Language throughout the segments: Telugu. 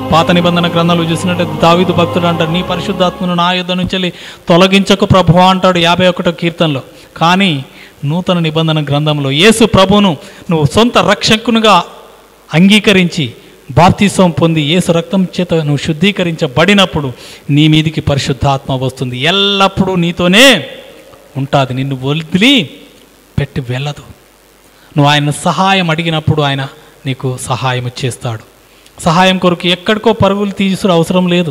పాత నిబంధన గ్రంథాలు చూసినట్లయితే దావిదు భక్తుడు అంటాడు నీ పరిశుద్ధాత్మను నా యుద్ధ నుంచి వెళ్ళి తొలగించకు ప్రభు అంటాడు యాభై ఒకటో కీర్తనలో కానీ నూతన నిబంధన గ్రంథంలో యేసు ప్రభువును నువ్వు సొంత రక్షకునిగా అంగీకరించి బాప్తిసం పొంది యేసు రక్తం చేత నువ్వు శుద్ధీకరించబడినప్పుడు నీ మీదికి పరిశుద్ధాత్మ వస్తుంది ఎల్లప్పుడూ నీతోనే ఉంటుంది నిన్ను వదిలి పెట్టి వెళ్ళదు నువ్వు ఆయన సహాయం అడిగినప్పుడు ఆయన నీకు సహాయం చేస్తాడు సహాయం కొరకు ఎక్కడికో పరుగులు తీసుడు అవసరం లేదు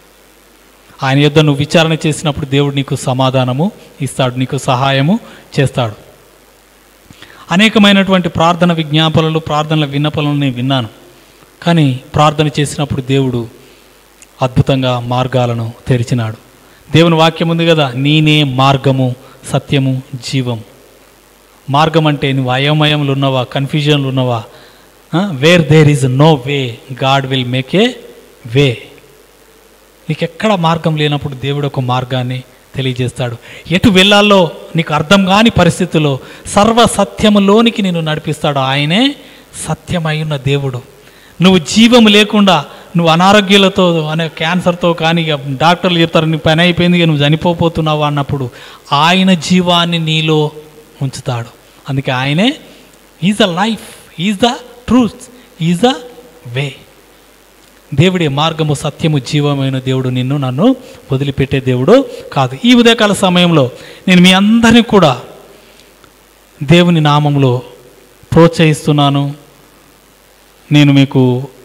ఆయన యొద్ద నువ్వు విచారణ చేసినప్పుడు దేవుడు నీకు సమాధానము ఇస్తాడు నీకు సహాయము చేస్తాడు అనేకమైనటువంటి ప్రార్థన విజ్ఞాపనలు ప్రార్థనల విన్నపలను నేను విన్నాను కానీ ప్రార్థన చేసినప్పుడు దేవుడు అద్భుతంగా మార్గాలను తెరిచినాడు దేవుని వాక్యం ఉంది కదా నేనే మార్గము సత్యము జీవం మార్గం అంటే నువ్వు అయోమయంలో ఉన్నవా కన్ఫ్యూజన్లు ఉన్నవా where there is no way God will make a way నీకు ఎక్కడ మార్గం లేనప్పుడు దేవుడు ఒక మార్గాన్ని తెలియజేస్తాడు ఎటు వెళ్ళాలో నీకు అర్థం కాని పరిస్థితుల్లో సర్వ సత్యములోనికి నేను నడిపిస్తాడు ఆయనే సత్యమై ఉన్న దేవుడు నువ్వు జీవం లేకుండా నువ్వు అనారోగ్యాలతో అనే క్యాన్సర్తో కానీ ఇక డాక్టర్లు చెప్తారు నీ పని అయిపోయింది ఇక నువ్వు చనిపోతున్నావు అన్నప్పుడు ఆయన జీవాన్ని నీలో ఉంచుతాడు అందుకే ఆయనే is the life is the truth is the way దేవుడి మార్గము సత్యము జీవమైన దేవుడు నిన్ను నన్ను వదిలిపెట్టే దేవుడు కాదు ఈ ఉదయకాల సమయంలో నేను మీ అందరినీ కూడా దేవుని నామంలో ప్రోత్సహిస్తున్నాను నేను మీకు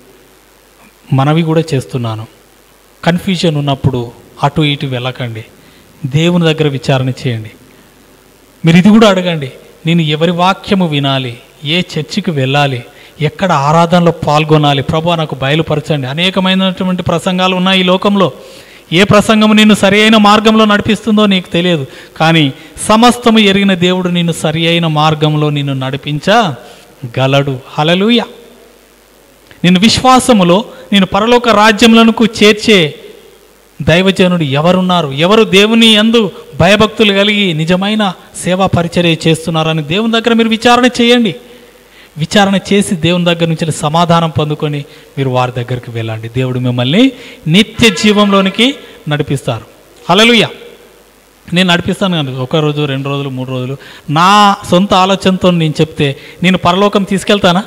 మనవి కూడా చేస్తున్నాను కన్ఫ్యూజన్ ఉన్నప్పుడు అటు ఇటు వెళ్ళకండి దేవుని దగ్గర విచారణ చేయండి మీరు ఇది కూడా అడగండి నేను ఎవరి వాక్యము వినాలి ఏ చర్చికి వెళ్ళాలి ఎక్కడ ఆరాధనలో పాల్గొనాలి ప్రభు నాకు బయలుపరచండి అనేకమైనటువంటి ప్రసంగాలు ఉన్నాయి ఈ లోకంలో ఏ ప్రసంగము నిన్ను సరి అయిన మార్గంలో నడిపిస్తుందో నీకు తెలియదు కానీ సమస్తము ఎరిగిన దేవుడు నిన్ను సరి అయిన మార్గంలో నిన్ను నడిపించగలడు హలలుయ నిన్ను విశ్వాసములో నేను పరలోక రాజ్యములకు చేర్చే దైవజనుడు ఎవరున్నారు ఎవరు దేవుని యందు భయభక్తులు కలిగి నిజమైన సేవా పరిచర్య చేస్తున్నారని దేవుని దగ్గర మీరు విచారణ చేయండి విచారణ చేసి దేవుని దగ్గర నుంచి సమాధానం పొందుకొని మీరు వారి దగ్గరికి వెళ్ళండి దేవుడు మిమ్మల్ని నిత్య జీవంలోనికి నడిపిస్తారు హల్లెలూయా నేను నడిపిస్తాను కానీ ఒక రోజు రెండు రోజులు మూడు రోజులు నా సొంత ఆలోచనతో నేను చెప్తే నేను పరలోకం తీసుకెళ్తానా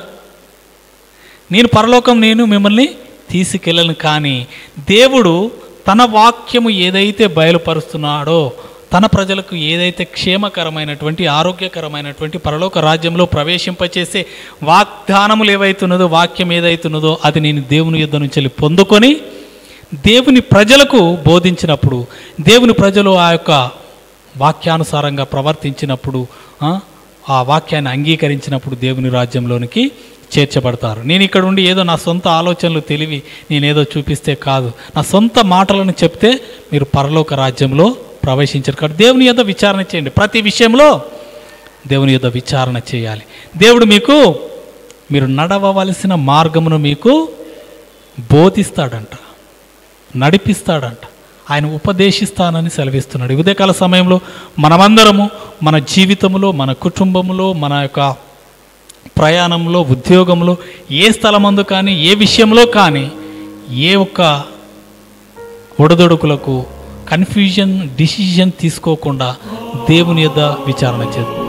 నేను పరలోకం నేను మిమ్మల్ని తీసుకెళ్ళను కానీ దేవుడు తన వాక్యము ఏదైతే బయలుపరుస్తున్నాడో తన ప్రజలకు ఏదైతే క్షేమకరమైనటువంటి ఆరోగ్యకరమైనటువంటి పరలోక రాజ్యంలో ప్రవేశింపచేసే వాగ్దానములు ఏవైతున్నదో వాక్యం ఏదైతున్నదో అది నేను దేవుని యుద్ధ నుంచి వెళ్ళి పొందుకొని దేవుని ప్రజలకు బోధించినప్పుడు దేవుని ప్రజలు ఆ యొక్క వాక్యానుసారంగా ప్రవర్తించినప్పుడు ఆ, ఆ వాక్యాన్ని అంగీకరించినప్పుడు దేవుని రాజ్యంలోనికి చేర్చబడతారు నేను ఇక్కడ ఉండి ఏదో నా సొంత ఆలోచనలు తెలివి నేనేదో చూపిస్తే కాదు నా సొంత మాటలను చెప్తే మీరు పరలోక రాజ్యంలో ప్రవేశించరు కాబట్టి దేవుని యొక్క విచారణ చేయండి ప్రతి విషయంలో దేవుని యొక్క విచారణ చేయాలి దేవుడు మీకు మీరు నడవవలసిన మార్గమును మీకు బోధిస్తాడంట నడిపిస్తాడంట ఆయన ఉపదేశిస్తానని సెలవిస్తున్నాడు ఈ ఉదయకాల సమయంలో మనమందరము మన జీవితంలో మన కుటుంబంలో మన యొక్క ప్రయాణంలో ఉద్యోగంలో ఏ స్థలమందు కానీ ఏ విషయంలో కానీ ఏ ఒక్క ఒడదొడుకులకు కన్ఫ్యూజన్ డిసిజన్ తీసుకోకుండా దేవుని యొద్ద విచారణ చేద్దాం